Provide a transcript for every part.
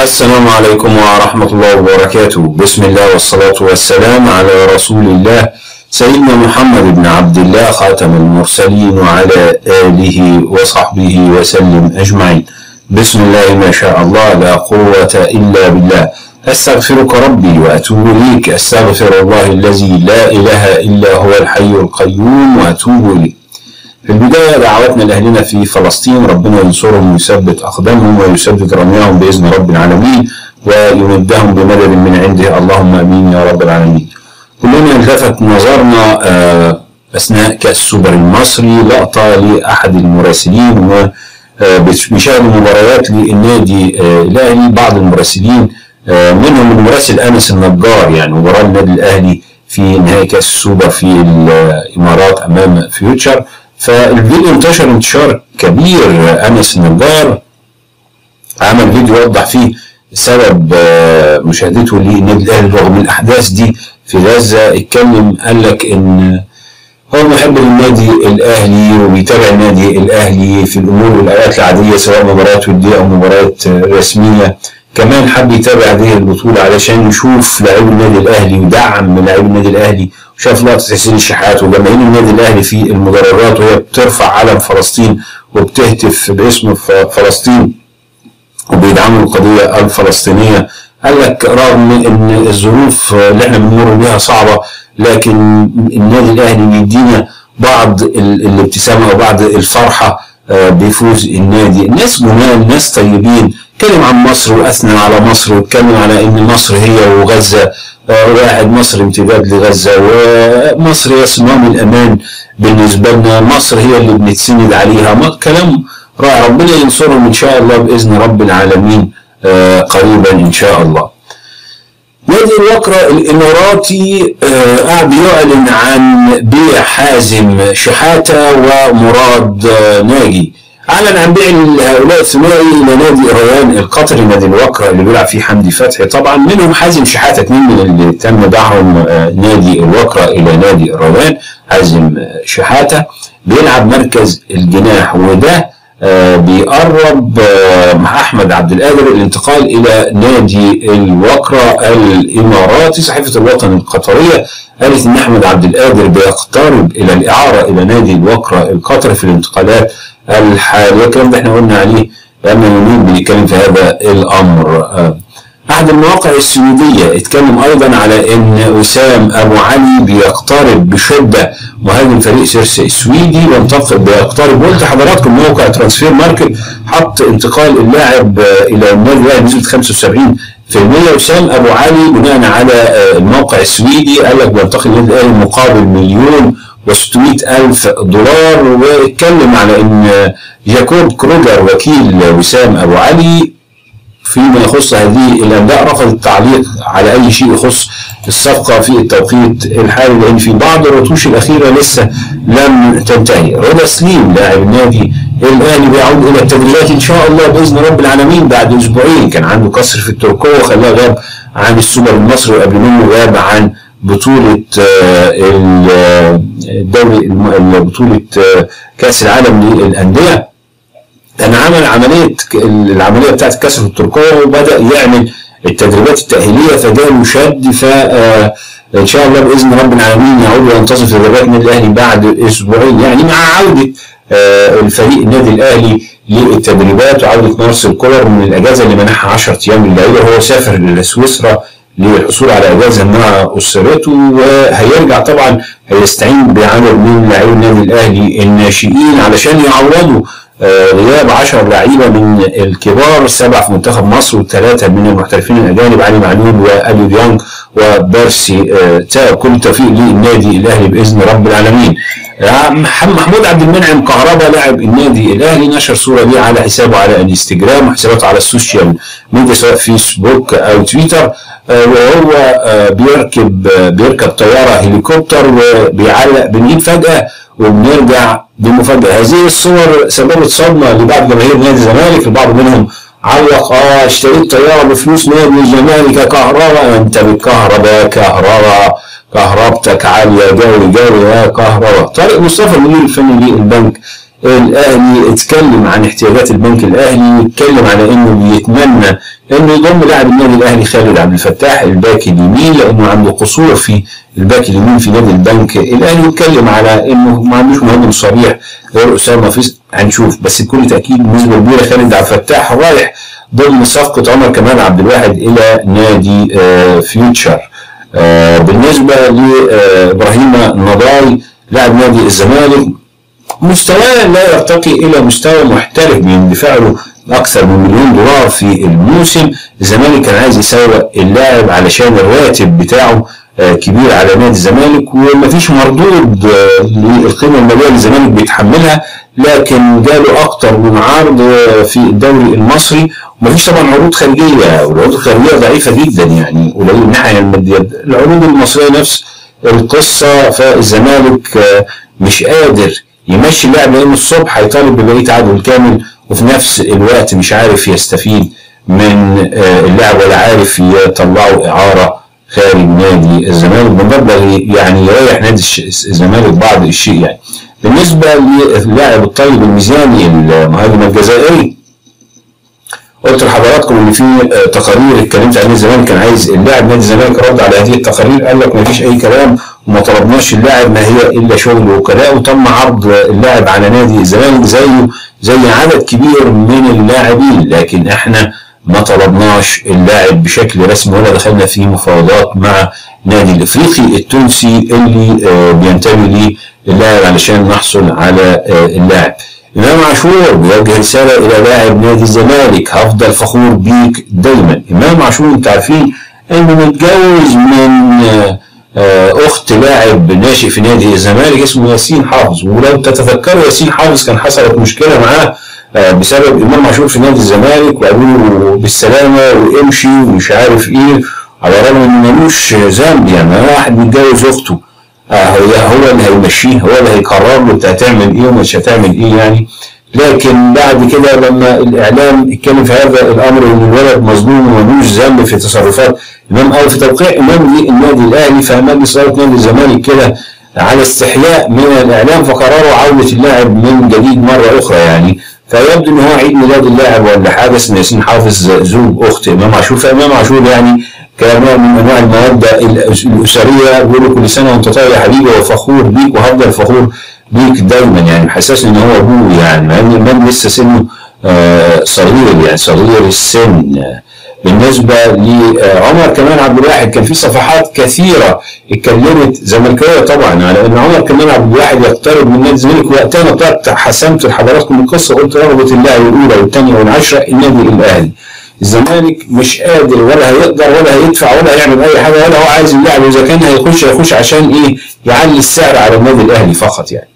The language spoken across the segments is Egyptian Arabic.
السلام عليكم ورحمة الله وبركاته بسم الله والصلاة والسلام على رسول الله سيدنا محمد بن عبد الله خاتم المرسلين وعلى آله وصحبه وسلم أجمعين بسم الله ما شاء الله لا قوة إلا بالله أستغفرك ربي وأتوب إليك أستغفر الله الذي لا إله إلا هو الحي القيوم وأتوب إليه في البداية دعوتنا لأهلنا في فلسطين ربنا ينصرهم ويثبت أقدامهم ويثبت رميهم بإذن رب العالمين ويمدهم بمدد من عنده اللهم أمين يا رب العالمين كلنا التفت نظرنا آه، أثناء كأس السوبر المصري لقطة لأحد المراسلين و بيشاهدوا مباريات للنادي آه، الأهلي بعض المراسلين آه، منهم المراسل أنس النجار يعني مباراة النادي الأهلي في نهائي كأس السوبر في الإمارات أمام فيوتشر فالفيديو انتشر انتشار كبير انس النجار عمل فيديو يوضح فيه سبب آه، مشاهدته للنادي الاهلي رغم الاحداث دي في غزه اتكلم قال لك ان هو محب للنادي الاهلي وبيتابع النادي الاهلي في الامور والاوقات العاديه سواء مباريات وديه او مباريات آه، رسميه كمان حب يتابع هذه البطوله علشان يشوف لاعبي النادي الاهلي ودعم من لاعبي النادي الاهلي وشاف لقطه حسين الشحات وجماهير النادي الاهلي في المدرجات وهي بترفع علم فلسطين وبتهتف باسم ف- فلسطين وبيدعموا القضيه الفلسطينيه قال لك رغم ان الظروف اللي احنا بنمر بيها صعبه لكن النادي الاهلي بيدينا بعض ال- الابتسامه وبعض الفرحه آه، بفوز النادي الناس جمال ناس طيبين اتكلم عن مصر واثنى على مصر واتكلم على ان مصر هي وغزه آه، واحد مصر امتداد لغزه ومصر هي صمام الامان بالنسبه لنا مصر هي اللي بنتسند عليها ما- كلام رائع ربنا ينصرهم ان شاء الله باذن رب العالمين آه، قريبا ان شاء الله نادي الوكرة الإماراتي آه، قاعد يعلن عن بيع حازم شحاتة ومراد آه، ناجي أعلن عن بيع هؤلاء الثنائي إلى نادي الريان القطري نادي الوكرة اللي بيلعب فيه حمدي فتحي طبعا منهم حازم شحاتة اثنين من اللي تم دعهم آه، نادي الوكرة إلى نادي الريان حازم آه، شحاتة بيلعب مركز الجناح وده آه، بيقرب آه، مع احمد عبد القادر الانتقال الى نادي الوكره الاماراتي صحيفه الوطن القطريه قالت ان احمد عبد القادر بيقترب الى الاعاره الى نادي الوكره القطري في الانتقالات الحاليه الكلام ده احنا قلنا عليه بقالنا يومين بنتكلم في هذا الامر آه، احد المواقع السويديه اتكلم ايضا على ان وسام ابو علي بيقترب بشده مهاجم فريق سيرس السويدي وانتقل بيقترب قلت لحضراتكم موقع ترانسفير ماركت حط انتقال اللاعب آه، الى النادي الاهلي بنسبه 75 في المية وسام ابو علي بناء على آه، الموقع السويدي قال لك بينتقل النادي الاهلي مقابل مليون و600 ألف دولار واتكلم على ان آه، جاكوب كروجر وكيل وسام ابو علي فيما يخص هذه الانباء رفض التعليق على اي شيء يخص الصفقه في التوقيت الحالي لان في بعض الرتوش الاخيره لسه لم تنتهي رضا سليم لاعب النادي الاهلي بيعود الى التدريبات ان شاء الله باذن رب العالمين بعد اسبوعين كان عنده كسر في التركيه وخلاه غاب عن السوبر المصري وقبل منه غاب عن بطولة آه، ال- آه، الدوري الم- بطولة آه، كأس العالم للأندية كان عمل عمليه العمليه بتاعت الكسر في التركيه وبدا يعمل التدريبات التاهيليه فجاله شد ف آه، ان شاء الله باذن رب العالمين يعود وينتصر في تدريبات النادي الاهلي بعد اسبوعين يعني مع عوده آه، الفريق النادي الاهلي للتدريبات وعوده مارسيل كولر من الاجازه اللي منحها 10 ايام للعيبه هو سافر لسويسرا للحصول على اجازه مع اسرته وهيرجع طبعا هيستعين بعدد من لاعبي النادي الاهلي الناشئين علشان يعوضوا آه، غياب 10 لعيبه من الكبار سبعه في منتخب مصر وثلاثه من المحترفين الاجانب علي معلول واليو ديانج وبيرسي آه، تاو كل التوفيق للنادي الاهلي باذن رب العالمين. آه، مح- محمود عبد المنعم كهربا لاعب النادي الاهلي نشر صوره ليه على حسابه على الانستجرام وحساباته على السوشيال ميديا سواء فيسبوك او تويتر آه، وهو آه، بيركب آه، بيركب طياره هليكوبتر وبيعلق بنجيب فجاه وبنرجع بمفاجاه هذه الصور سببت صدمه لبعض جماهير نادي الزمالك البعض منهم علق اه اشتريت طياره بفلوس نادي الزمالك يا كهرباء انت بالكهرباء كهرباء كهربتك عاليه جوي جوي يا كهرباء طارق مصطفى المدير الفني للبنك الاهلي اتكلم عن احتياجات البنك الاهلي اتكلم على انه بيتمنى انه يضم لاعب النادي الاهلي خالد عبد الفتاح الباك اليمين لانه عنده قصور في الباك اليمين في نادي البنك الاهلي اتكلم على انه ما عندوش مهاجم صريح غير اسامه فيس هنشوف بس بكل تاكيد بنسبه كبيره خالد عبد الفتاح رايح ضمن صفقه عمر كمال عبد الواحد الى نادي آه فيوتشر آه بالنسبه لابراهيم نضاي لاعب نادي الزمالك مستواه لا يرتقي الى مستوى محترف بيندفع له اكثر من مليون دولار في الموسم الزمالك كان عايز يسوق اللاعب علشان الراتب بتاعه كبير على نادي الزمالك ومفيش مردود للقيمه الماليه اللي الزمالك بيتحملها لكن جاله اكتر من عرض في الدوري المصري ومفيش طبعا عروض خارجيه والعروض الخارجيه ضعيفه جدا يعني قليل من الناحيه الماديه العروض المصريه نفس القصه فالزمالك مش قادر يمشي اللاعب لانه الصبح هيطالب ببقيه عقده الكامل وفي نفس الوقت مش عارف يستفيد من اللاعب ولا عارف يطلعه اعاره خارج نادي الزمالك بمبلغ يعني يريح نادي الزمالك بعض الشيء يعني. بالنسبه للاعب الطيب الميزاني المهاجم الجزائري قلت لحضراتكم ان في تقارير اتكلمت عن الزمالك كان عايز اللاعب نادي الزمالك رد على هذه التقارير قال لك ما فيش اي كلام وما طلبناش اللاعب ما هي الا شغل وكلاء وتم عرض اللاعب على نادي الزمالك زيه زي عدد كبير من اللاعبين لكن احنا ما طلبناش اللاعب بشكل رسمي ولا دخلنا في مفاوضات مع نادي الافريقي التونسي اللي بينتمي ليه اللاعب علشان نحصل على اللاعب امام عاشور بيوجه رساله الى لاعب نادي الزمالك هفضل فخور بيك دايما امام عاشور انت عارفين انه متجوز من اخت لاعب ناشئ في نادي الزمالك اسمه ياسين حافظ ولو تتذكروا ياسين حافظ كان حصلت مشكله معاه بسبب امام عاشور في نادي الزمالك وقالوا له بالسلامه وامشي ومش عارف ايه على الرغم ان ملوش ذنب يعني واحد متجوز اخته هو هو اللي هيمشيه هو اللي هيقرر له انت هتعمل ايه ومش هتعمل ايه يعني لكن بعد كده لما الاعلام اتكلم في هذا الامر ان الولد مظلوم وملوش ذنب في تصرفات امام او في توقيع امام للنادي الاهلي فمجلس اداره نادي الزمالك كده على استحياء من الاعلام فقرروا عوده اللاعب من جديد مره اخرى يعني فيبدو ان هو عيد ميلاد اللاعب ولا حاجه اسمه ياسين حافظ زوج اخت امام عاشور فامام عاشور يعني كنوع من انواع الموده الاسريه بيقول كل سنه وانت طيب يا حبيبي وفخور بيك وهفضل فخور بيك دايما يعني محسس ان هو ابوه يعني مع ان امام لسه سنه آه صغير يعني صغير السن بالنسبه لعمر كمال عبد الواحد كان في صفحات كثيره اتكلمت زملكاويه طبعا على ان عمر كمال عبد الواحد يقترب من نادي الزمالك وقتها انا طلعت حسمت لحضراتكم القصه قلت رغبه اللاعب الاولى والثانيه والعشره النادي الاهلي الزمالك مش قادر ولا هيقدر ولا هيدفع ولا هيعمل اي حاجه ولا هو عايز اللاعب واذا كان هيخش هيخش عشان ايه يعلي السعر على النادي الاهلي فقط يعني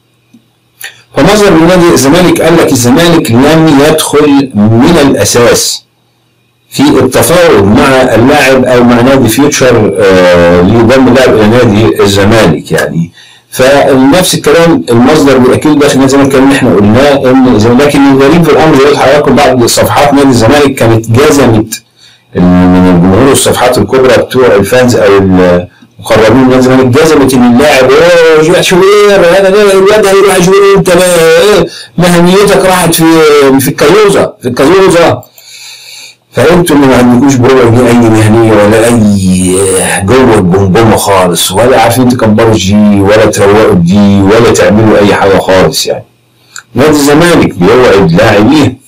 فنظر من نادي الزمالك قال لك الزمالك لم يدخل من الاساس في التفاوض مع اللاعب او مع نادي فيوتشر آه ليضم اللاعب الى نادي الزمالك يعني فنفس الكلام المصدر بيأكد داخل نادي الزمالك اللي احنا قلناه ان لكن الغريب في الامر زي حضراتكم بعض صفحات نادي الزمالك كانت جزمت من الجمهور الصفحات الكبرى بتوع الفانز او المقربين من نادي الزمالك جزمت ان اللاعب اوه شوبير هذا الواد هيروح شوبير انت مهنيتك راحت في في الكازوزه في الكازوزه فانتم ما عندكوش بربع جنيه اي مهنيه ولا اي جوه البومبومه خالص ولا عارفين تكبروا الجي ولا تروقوا الجي ولا تعملوا اي حاجه خالص يعني. نادي الزمالك بيوعد لاعبيه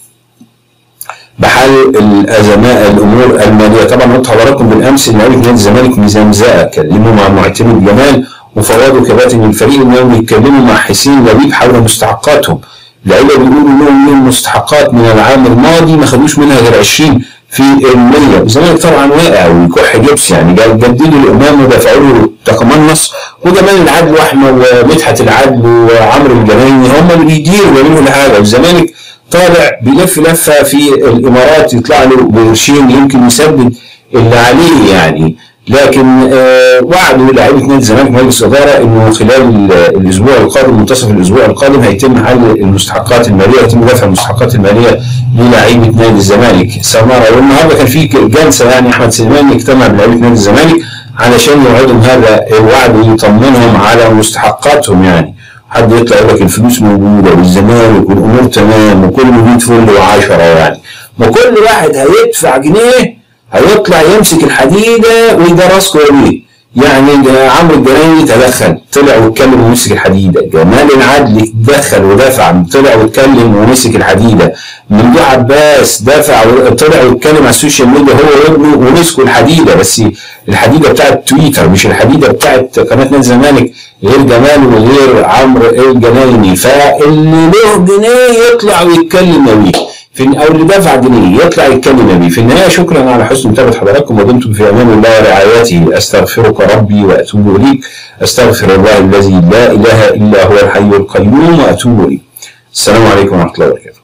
بحل الازمات الامور الماليه طبعا قلت حضراتكم بالامس ان لعيبه نادي الزمالك مزمزقه كلموا مع معتمد جمال وفوضوا كباتن الفريق انهم يتكلموا مع حسين لبيب حول مستحقاتهم اللعيبه بيقولوا لهم من المستحقات من العام الماضي ما خدوش منها غير 20 في المية الزمالك طبعا واقع ويكح جبس يعني جددوا الامام ودفعوا له تقمنص وجمال العدل واحمد ومدحت العدل وعمرو الجنايني هم اللي بيديروا ويعملوا كل حاجه والزمالك طالع بيلف لفه في الامارات يطلع له بقرشين يمكن يسدد اللي عليه يعني لكن آه وعدوا لاعيبه نادي الزمالك مجلس الاداره انه خلال الاسبوع القادم منتصف الاسبوع القادم هيتم حل المستحقات الماليه يتم دفع المستحقات الماليه للاعيبه نادي الزمالك سماره والنهارده كان في جلسه يعني احمد سليمان اجتمع بلاعيبه نادي الزمالك علشان يوعدهم هذا الوعد ويطمنهم على مستحقاتهم يعني حد يطلع يقول لك الفلوس موجوده والزمالك والامور تمام وكله 100 فل و10 يعني ما كل واحد هيدفع جنيه هيطلع يمسك الحديده ويدرسكوا ليه يعني عمرو الجنايني تدخل طلع واتكلم ومسك الحديده جمال العدل دخل ودفع طلع واتكلم ومسك الحديده ممدوح عباس دفع طلع واتكلم على السوشيال ميديا هو وابنه ومسكوا الحديده بس الحديده بتاعت تويتر مش الحديده بتاعت قناه نادي الزمالك غير جمال وغير عمرو الجنايني فاللي له جنيه يطلع ويتكلم بيه في او اللي دفع جنيه يطلع يتكلم بيه في النهايه شكرا على حسن متابعه حضراتكم ودمتم في امان الله ورعايته استغفرك ربي واتوب اليك استغفر الله الذي لا اله الا هو الحي القيوم واتوب اليه السلام عليكم ورحمه الله وبركاته